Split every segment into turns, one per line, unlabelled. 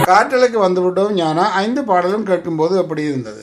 காற்றலைக்கு வந்துவிட்டோம் ஞானா ஐந்து பாடலும் கேட்கும்போது எப்படி இருந்தது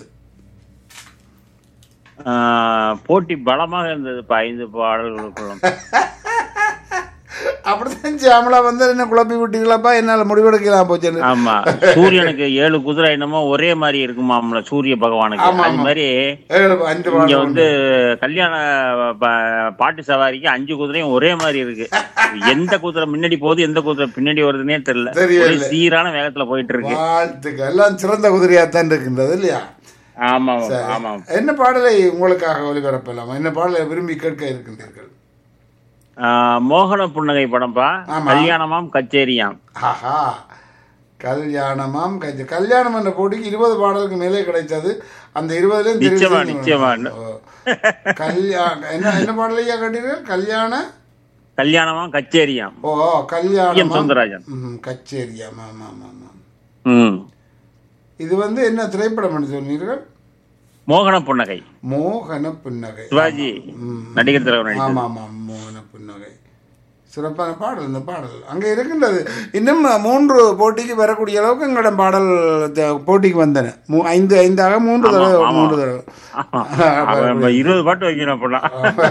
ஆஹ், போட்டி பலமாக இருந்ததுப்பா ஐந்து பாடல்களுக்குள்ளும்
அப்படித்தான் சியாமலா வந்து என்ன குழப்பி விட்டீங்களாப்பா என்னால முடிவெடுக்கலாம் போச்சு
ஆமா சூரியனுக்கு ஏழு குதிரை என்னமோ ஒரே மாதிரி இருக்குமாம்ல சூரிய பகவானுக்கு
ஆமா,
அது
ஆமா.
மாதிரி
ஏழு அஞ்சு
இங்க
பாடல்
வந்து கல்யாண ப- பாட்டு சவாரிக்கு அஞ்சு குதிரையும் ஒரே மாதிரி இருக்கு எந்த குதிரை முன்னாடி போகுது எந்த குதிரை பின்னாடி வருதுன்னே தெரியல
தெரியல.
ஒரே சீரான வேகத்துல போயிட்டு இருக்கு
வாழ்த்துக்கள் எல்லாம் சிறந்த குதிரையாத்தான் இருக்கின்றது இல்லையா
ஆமா
சரி.
ஆமா
என்ன பாடலை உங்களுக்காக ஒளிபரப்பலாம் என்ன பாடலை விரும்பி கேட்க இருக்கின்றீர்கள்
ஆஹ், மோகன புன்னகை படம்ப்பா
ஆமா.
கல்யாணமாம் கச்சேரியாம்
ஆஹா கல்யாணமாம் கஜ கல்யாணம் என்ற போட்டிக்கு இருபது பாடலுக்கு மேலே கிடைத்தது அந்த இருபதுலயும் தெரிவு
நிச்சயமா,
செய்து-
நிச்சயமா.
ஓ. கல்யாண என்ன என்ன பாடலையா கேட்டீர்கள் கல்யாண
கல்யாணமாம் கச்சேரியாம்
ஓ
எம்
கல்யாணம்
சுந்தரராஜன்
கச்சேரி ஆமா ஆமா ஆமா ஆமா
ம்
இது வந்து என்ன திரைப்படம் என்று சொன்னீர்கள்
மோகன புன்னகை
மோகன புன்னகை
சிவாஜி
ம்.
நடிகர் தலைவர் நடித்தது
ஆமா ஆமா மோகன புன்னகை சிறப்பான பாடல் இந்த பாடல் அங்க இருக்கின்றது இன்னும் மூன்று போட்டிக்கு வரக்கூடிய அளவுக்கு எங்களிடம் பாடல் த- போட்டிக்கு வந்தன மூ- ஐந்து ஐந்தாக மூன்று தடவை
ஆமா.
மூன்று தடவை
ஆமா. அவன் இப்ப இருபது பாட்டு வைக்கணும் அப்படின்னா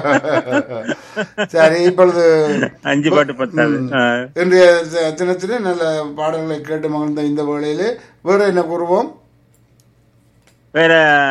சரி இப்பொழுது
அஞ்சு பாட்டு பத்தாது ஆ.
இன்றைய தி- தினத்திலே நல்ல பாடல்களை கேட்டு மகிழ்ந்த இந்த வேளையிலே வேற என்ன கூறுவோம்
வேற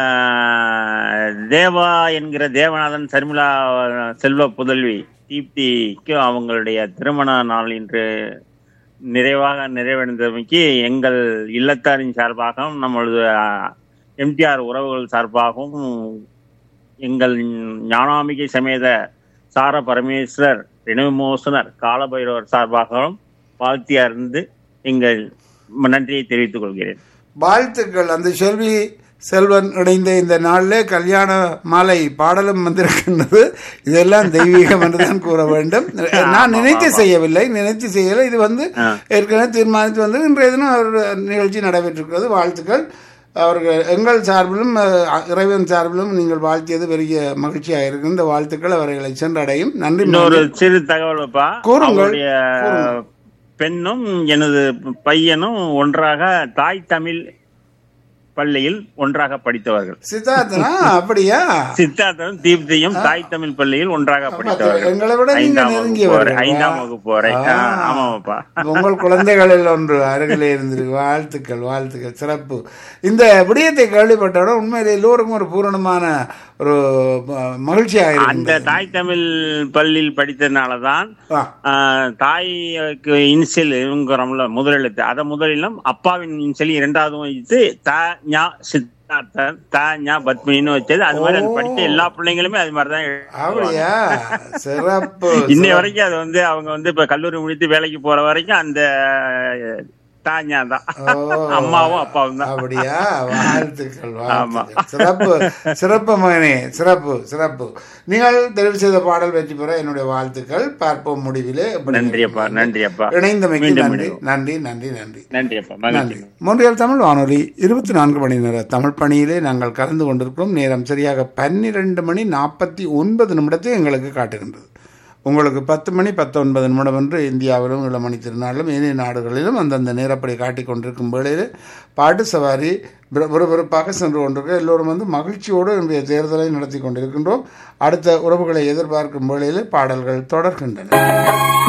தேவா என்கிற தேவநாதன் சர்மிளா செல்வ புதல்வி தீப்திக்கு அவங்களுடைய திருமண நாள் இன்று நிறைவாக நிறைவடைந்தமைக்கு எங்கள் இல்லத்தாரின் சார்பாகவும் நம்மளது எம்டிஆர் உறவுகள் சார்பாகவும் எங்கள் ஞானாம்பிகை சமேத சார பரமேஸ்வரர் வினமோசனர் காலபைரவர் சார்பாகவும் வாழ்த்தி அறிந்து எங்கள் நன்றியை தெரிவித்துக் கொள்கிறேன்
வாழ்த்துக்கள் அந்த செல்வி செல்வன் இணைந்த இந்த நாளிலே கல்யாண மாலை பாடலும் வந்திருக்கின்றது இதெல்லாம் தெய்வீகம் என்றுதான் கூற வேண்டும் நான் நினைத்து செய்யவில்லை நினைத்து செய்யலை இது வந்து
ஆ.
ஏற்கனவே தீர்மானித்து வந்து இன்றைய தினம் ஒரு நிகழ்ச்சி நடைபெற்றிருக்கிறது வாழ்த்துக்கள் அவர்கள் எங்கள் சார்பிலும் அஹ், இறைவன் சார்பிலும் நீங்கள் வாழ்த்தியது பெரிய மகிழ்ச்சியாக இருக்கு இந்த வாழ்த்துக்கள் அவர்களை சென்றடையும் நன்றி
இன்னொரு சிறு தகவல்ப்பா
கூறுங்கள்.
அவருடைய பெண்ணும் எனது பையனும் ஒன்றாக தாய் தமிழ் பள்ளியில் ஒன்றாக படித்தவர்கள்
சித்தார்த்தனா அப்படியா
சித்தார்த்தனும் தீப்தியும் தாய் தமிழ் பள்ளியில் ஒன்றாக படித்தவர்கள்
எங்களை விட நீங்க
ஐந்தாம் வகுப்பு
நெருங்கியவர்கள்.
வரை ஐந்தாம் வகுப்பு வரை ஆ,
ஆ.
ஆமாப்பா
உங்கள் குழந்தைகளில் ஒன்று அருகிலே இருந்திருக்கு வாழ்த்துக்கள் வாழ்த்துக்கள் சிறப்பு இந்த விடயத்தை கேள்விப்பட்டவுடன் உண்மையிலே எல்லோருக்கும் ஒரு பூரணமான ஒரு ம- மகிழ்ச்சியாக
அந்த
இருக்கு
தாய் தமிழ் பள்ளியில் படித்ததுனாலதான் ஆ, தாய்க்கு இன்சியல் இவங்கிறோம்ல முதலெழுத்து அதை முதலிலும் அப்பாவின் இன்சியல் இரண்டாவதும் வச்சு த ஞா சித்தார்த்தன் த ஞா பத்மினின்னு வச்சது அது மாதிரி அது படிச்ச எல்லா பிள்ளைங்களுமே அது மாதிரி தான்
அப்படியா சிறப்பு
இன்னை வரைக்கும் அது வந்து அவங்க வந்து இப்ப கல்லூரி முடித்து வேலைக்கு போற வரைக்கும் அந்த தாஞா தான்
ஓ.
அம்மாவும் அப்பாவும் தான்
அப்படியா வாழ்த்துக்கள் வாழ்த்துக்கள் சிறப்பு சிறப்பு மகனே சிறப்பு சிறப்பு நீங்கள் தெரிவு செய்த பாடல் வெற்றி பெற என்னுடைய வாழ்த்துக்கள் பார்ப்போம் முடிவிலே எப்படி
நன்றி அப்பா நன்றி அப்பா
இணைந்தமைக்கு
மீண்டும்
நன்றி
இணைவோம்.
நன்றி நன்றி நன்றி
நன்றி அப்பா மகிழ்ச்சி
நன்றி மொன்றியல் தமிழ் வானொலி இருபத்தி நான்கு மணி நேர தமிழ் பணியிலே நாங்கள் கலந்து கொண்டிருக்கிறோம் நேரம் சரியாக பன்னிரண்டு மணி நாற்பத்தி ஒன்பது நிமிடத்தை எங்களுக்கு காட்டுகின்றது உங்களுக்கு பத்து மணி பத்தொன்பது நிமிடம் என்று இந்தியாவிலும் இளமணி திருநாளிலும் ஏனைய நாடுகளிலும் அந்தந்த நேரப்படி காட்டிக் கொண்டிருக்கும் வேளையில் பாட்டு சவாரி விறு- விறுவிறுப்பாக சென்று கொண்டிருக்க எல்லோரும் வந்து மகிழ்ச்சியோடு இன்றைய தேர்தலை நடத்தி கொண்டிருக்கின்றோம் அடுத்த உறவுகளை எதிர்பார்க்கும் வேளையில் பாடல்கள் தொடர்கின்றன